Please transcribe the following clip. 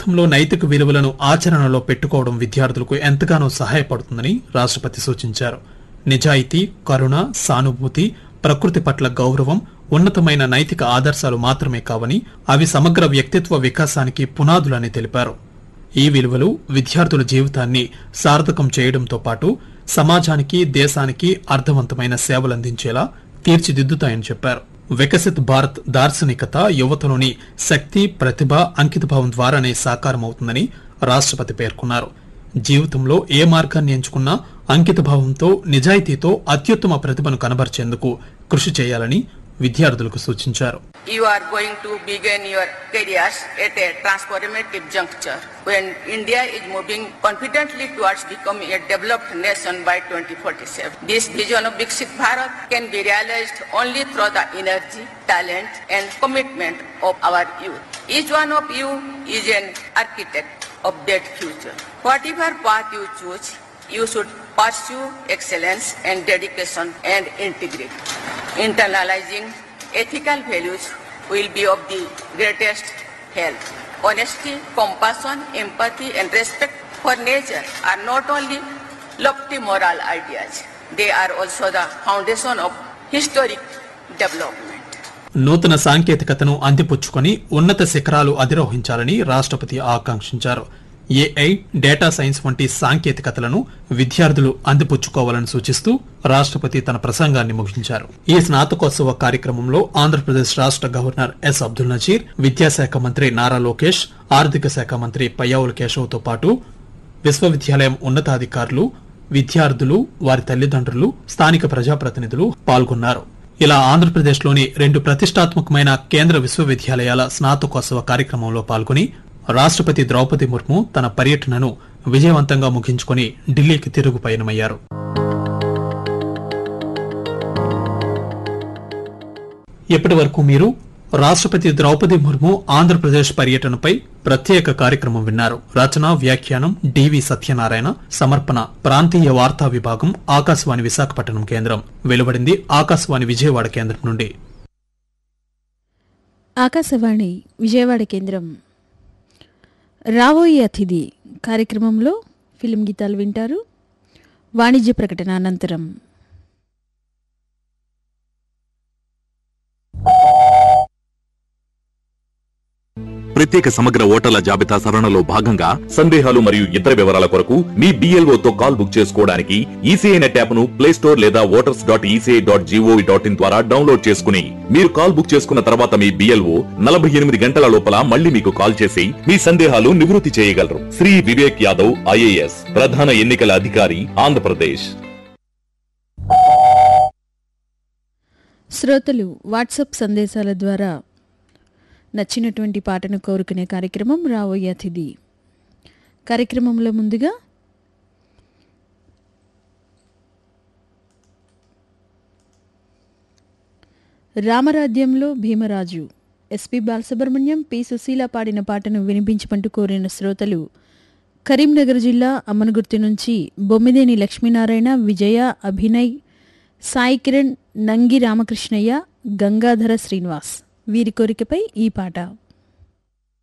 జీవితంలో నైతిక విలువలను ఆచరణలో పెట్టుకోవడం విద్యార్థులకు ఎంతగానో సహాయపడుతుందని రాష్ట్రపతి సూచించారు నిజాయితీ కరుణ సానుభూతి ప్రకృతి పట్ల గౌరవం ఉన్నతమైన నైతిక ఆదర్శాలు మాత్రమే కావని అవి సమగ్ర వ్యక్తిత్వ వికాసానికి పునాదులని తెలిపారు ఈ విలువలు విద్యార్థుల జీవితాన్ని సార్థకం చేయడంతో పాటు సమాజానికి దేశానికి అర్థవంతమైన సేవలందించేలా తీర్చిదిద్దుతాయని చెప్పారు వికసిత్ భారత్ దార్శనికత యువతలోని శక్తి ప్రతిభ అంకితభావం ద్వారానే సాకారమవుతుందని రాష్ట్రపతి పేర్కొన్నారు జీవితంలో ఏ మార్గాన్ని ఎంచుకున్నా అంకితభావంతో నిజాయితీతో అత్యుత్తమ ప్రతిభను కనబర్చేందుకు కృషి చేయాలని విద్యార్థులకు సూచించారు You are going to begin your careers at a transformative juncture when India is moving confidently towards becoming a developed nation by 2047. This vision of Viksit Bharat can be realized only through the energy, talent and commitment of our youth. Each one of you is an architect of that future. Whatever path you choose, you should pursue excellence and dedication and integrity. Internalizing ethical values will be of the greatest help. Honesty, compassion, empathy and respect for nature are not only lofty moral ideas, they are also the foundation of historic development. నూతన సాంకేతికతను అందిపుచ్చుకొని ఉన్నత శిఖరాలు అధిరోహించాలని రాష్ట్రపతి ఆకాంక్షించారు AI data science వంటి సాంకేతికతలను విద్యార్థులు అందిపుచ్చుకోవాలని సూచిస్తూ రాష్ట్రపతి తన ప్రసంగాన్ని ముగించారు ఈ స్నాతకోత్సవ కార్యక్రమంలో ఆంధ్రప్రదేశ్ రాష్ట్ర గవర్నర్ ఎస్ అబ్దుల్ నజీర్ విద్యాశాఖ మంత్రి నారా లోకేష్ ఆర్థిక శాఖ మంత్రి పయ్యావుల కేశవ్తో పాటు విశ్వవిద్యాలయం ఉన్నతాధికారులు విద్యార్థులు వారి తల్లిదండ్రులు స్థానిక ప్రజాప్రతినిధులు పాల్గొన్నారు ఇలా ఆంధ్రప్రదేశ్లోని రెండు ప్రతిష్టాత్మకమైన కేంద్ర విశ్వవిద్యాలయాల స్నాతకోత్సవ కార్యక్రమంలో పాల్గొని రాష్ట్రపతి ద్రౌపది ముర్ము తన పర్యటనను విజయవంతంగా ముగించుకొని ఢిల్లీకి తిరుగు పయనమయ్యారు ఇప్పటి వరకు మీరు రాష్ట్రపతి ద్రౌపది ముర్ము ఆంధ్రప్రదేశ్ పర్యటనపై ప్రత్యేక కార్యక్రమం విన్నారు రచన వ్యాఖ్యానం డివి సత్యనారాయణ సమర్పణ ప్రాంతీయ వార్తా విభాగం ఆకాశవాణి విశాఖపట్నం కేంద్రం వెలువడింది ఆకాశవాణి విజయవాడ కేంద్రం నుండి ఆకాశవాణి విజయవాడ కేంద్రం రాబోయే అతిథి కార్యక్రమంలో ఫిలిం గీతాలు వింటారు వాణిజ్య ప్రకటన అనంతరం ప్రత్యేక సమగ్ర ఓటర్ల జాబితా సవరణలో భాగంగా సందేహాలు మరియు ఇతర వివరాల కొరకు మీ BLO తో కాల్ బుక్ చేసుకోవడానికి ఈసీఐ నెట్ యాప్ ను ప్లే స్టోర్ లేదా voters dot ECI dot GOV dot in ద్వారా డౌన్లోడ్ చేసుకుని మీరు కాల్ బుక్ చేసుకున్న తర్వాత మీ బిఎల్ఓ నలభై ఎనిమిది గంటల లోపల మళ్ళీ మీకు కాల్ చేసి మీ సందేహాలు నివృత్తి చేయగలరు శ్రీ వివేక్ యాదవ్ ఐఏఎస్ ప్రధాన ఎన్నికల అధికారి ఆంధ్రప్రదేశ్ శ్రోతలు వాట్సాప్ సందేశాల ద్వారా నచ్చినటువంటి పాటను కోరుకునే కార్యక్రమం రాబోయే అతిథి కార్యక్రమంలో ముందుగా రామరాజ్యంలో భీమరాజు ఎస్పి బాలసుబ్రహ్మణ్యం పి సుశీల పాడిన పాటను వినిపించమంటూ కోరిన శ్రోతలు కరీంనగర్ జిల్లా అమ్మనగుర్తి నుంచి బొమ్మిదేని లక్ష్మీనారాయణ విజయ అభినయ్ సాయి కిరణ్ నంగి రామకృష్ణయ్య గంగాధర శ్రీనివాస్ వీరి కోరికపై ఈ పాట